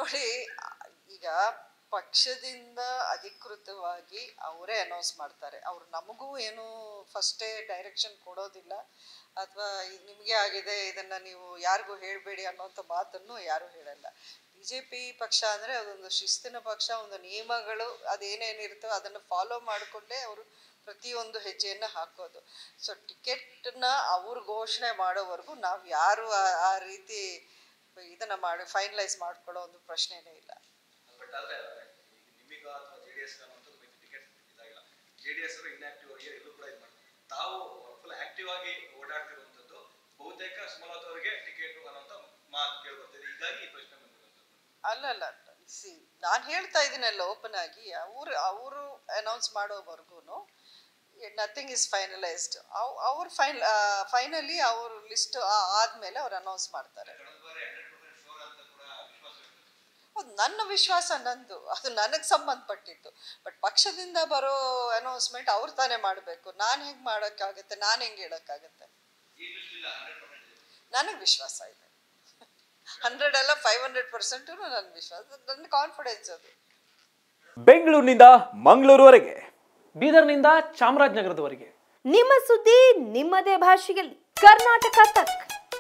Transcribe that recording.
ನೋಡಿ ಈಗ ಪಕ್ಷದಿಂದ ಅಧಿಕೃತವಾಗಿ ಅವರೇ ಅನೌನ್ಸ್ ಮಾಡ್ತಾರೆ ಅವ್ರು ನಮಗೂ ಏನು ಫಸ್ಟೇ ಡೈರೆಕ್ಷನ್ ಕೊಡೋದಿಲ್ಲ ಅಥವಾ ನಿಮಗೆ ಆಗಿದೆ ಇದನ್ನು ನೀವು ಯಾರಿಗೂ ಹೇಳಬೇಡಿ ಅನ್ನೋಂಥ ಮಾತನ್ನು ಯಾರೂ ಹೇಳಲ್ಲ ಬಿ ಜೆ ಪಿ ಪಕ್ಷ ಅಂದರೆ ಅದೊಂದು ಶಿಸ್ತಿನ ಪಕ್ಷ ಒಂದು ನಿಯಮಗಳು ಅದೇನೇನಿರುತ್ತೋ ಅದನ್ನು ಫಾಲೋ ಮಾಡಿಕೊಂಡೇ ಅವರು ಪ್ರತಿಯೊಂದು ಹೆಜ್ಜೆಯನ್ನು ಹಾಕೋದು ಸೊ ಟಿಕೆಟ್ನ ಅವ್ರು ಘೋಷಣೆ ಮಾಡೋವರೆಗೂ ನಾವು ಯಾರು ಆ- ಆ ರೀತಿ ಇದನ್ನು ಮಾಡಿ ಫೈನಲೈಸ್ ಮಾಡ್ಕೊಳ್ಳೋ ಒಂದು ಪ್ರಶ್ನೆನೇ ಇಲ್ಲ ಬಟ್ ಆದ್ರೆ ನಿಮಗ ಅಥವಾ ಜೆ ಡಿ ಎಸ್ ಅನ್ನೋಂಥದ್ದು ಮೈತ್ರಿ ಟಿಕೆಟ್ ಇದಾಗಿಲ್ಲ ಜೆ ಡಿ ಎಸ್ ಇನ್ಆಕ್ಟಿವ್ ಆಗಿ ಎಲ್ಲೂ ಕೂಡ ಇದು ಮಾಡ್ತಾರೆ ತಾವು ಫುಲ್ ಆಕ್ಟಿವ್ ಆಗಿ ಓಡಾಡ್ತಿರುವಂಥದ್ದು ಬಹುತೇಕ ಸುಮಲತಾ ಅವರಿಗೆ ಟಿಕೆಟ್ ಅನ್ನೋಂಥ ಮಾತು ಕೇಳಿ ಬರ್ತಿದೆ ಹೀಗಾಗಿ ಈ ಪ್ರಶ್ನೆ ಬಂದಿರುವಂಥದ್ದು ಅಲ್ಲಲ್ಲ ಸಿ ನಾನು ಹೇಳ್ತಾ ಇದ್ದೀನಲ್ಲ ಓಪನ್ ಆಗಿ ಅವರು ಅವರು ಅನೌನ್ಸ್ ಮಾಡೋವರೆಗೂ ನಥಿಂಗ್ ಇಸ್ ಫೈನಲೈಸ್ಡ್ ಅವ್ರು ಫೈನ್ ಫೈನಲಿ ಅವ್ರ ಲಿಸ್ಟ್ ಆದಮೇಲೆ ಅವ್ರು ಅನೌನ್ಸ್ ಮಾಡ್ತಾರೆ ಕಳೆದ ಬಾರಿ ಹಂಡ್ರೆಡ್ ಪರ್ಸೆಂಟ್ ಶೋರ್ ಅಂತ ಕೂಡ ವಿಶ್ವಾಸ ಇರ್ತದೆ ಹೌದು ನನ್ನ ವಿಶ್ವಾಸ ನಂದು ಅದು ನನಗೆ ಸಂಬಂಧಪಟ್ಟಿದ್ದು ಬಟ್ ಪಕ್ಷದಿಂದ ಬರೋ ಅನೌನ್ಸ್ಮೆಂಟ್ ಅವ್ರು ತಾನೇ ಮಾಡಬೇಕು ನಾನು ಹೆಂಗೆ ಮಾಡೋಕ್ಕಾಗತ್ತೆ ನಾನು ಹೆಂಗೆ ಹೇಳೋಕ್ಕಾಗತ್ತೆ ಈ ಲಿಸ್ಟ್ ಇಲ್ಲ ಹಂಡ್ರೆಡ್ ಪರ್ಸೆಂಟ್ ಇದೆ ನನಗೆ ವಿಶ್ವಾಸ ಇದೆ ಹಂಡ್ರೆಡ್ ಅಲ್ಲ ಫೈವ್ ಹಂಡ್ರೆಡ್ ಪರ್ಸೆಂಟು ನನ್ನ ವಿಶ್ವಾಸ ನನ್ನ ಕಾನ್ಫಿಡೆನ್ಸ್ ಅದು ಬೆಂಗಳೂರಿನಿಂದ ಮಂಗಳೂರುವರೆಗೆ ಬೀದರ್ನಿಂದ ಚಾಮರಾಜನಗರದವರೆಗೆ ನಿಮ್ಮ ಸುದ್ದಿ ನಿಮ್ಮದೇ ಭಾಷೆಯಲ್ಲಿ ಕರ್ನಾಟಕ ತಕ್